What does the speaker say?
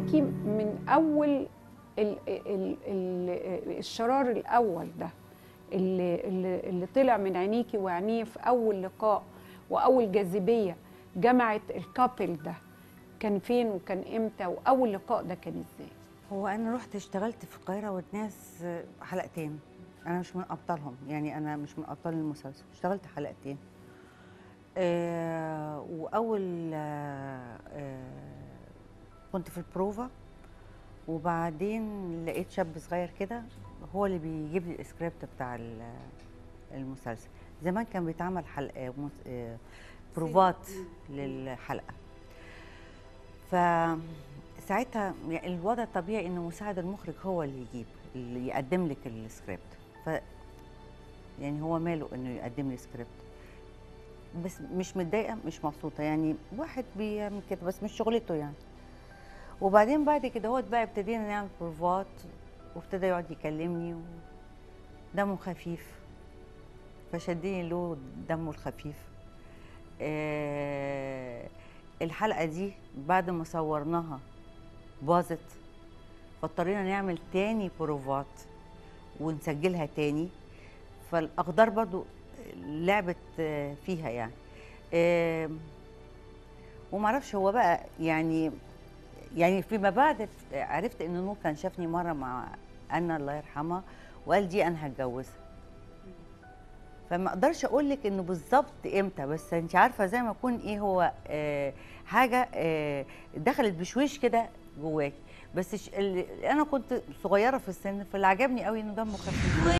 عينيكي من اول ال ال ال الشرار الاول ده اللي, اللي, اللي طلع من عينيكي وعينيه في اول لقاء واول جاذبيه جمعت الكابل ده كان فين وكان امتى واول لقاء ده كان ازاي هو انا رحت اشتغلت في القاهره والناس حلقتين انا مش من ابطالهم يعني انا مش من ابطال المسلسل اشتغلت حلقتين آه واول آه آه كنت في البروفا وبعدين لقيت شاب صغير كده هو اللي بيجيب لي السكريبت بتاع ال- المسلسل زمان كان بيتعمل حلقه مس- آه، بروفات للحلقه فساعتها يعني الوضع الطبيعي ان مساعد المخرج هو اللي يجيب اللي يقدم لك السكريبت ف يعني هو ماله انه يقدم لي سكريبت بس مش متضايقه مش مبسوطه يعني واحد بيعمل كده بس مش شغلته يعني وبعدين بعد كده هو بقى ابتدينا نعمل بروفات وابتدى يقعد يكلمني دمه خفيف فشدني له دمه الخفيف آه الحلقه دي بعد ما صورناها باظت فاضطرينا نعمل تاني بروفات ونسجلها تاني فالاقدار برضو لعبت آه، فيها يعني آه، ومعرفش هو بقى يعني يعني فيما بعد عرفت ان نور كان شافني مره مع انا الله يرحمها وقال دي انا هتجوزها فما اقدرش اقول لك انه بالظبط امتى بس انت عارفه زي ما يكون ايه هو آه حاجه آه دخلت بشويش كده جواكي بس ش- اللي انا كنت صغيره في السن فاللي عجبني قوي انه دمه خفيف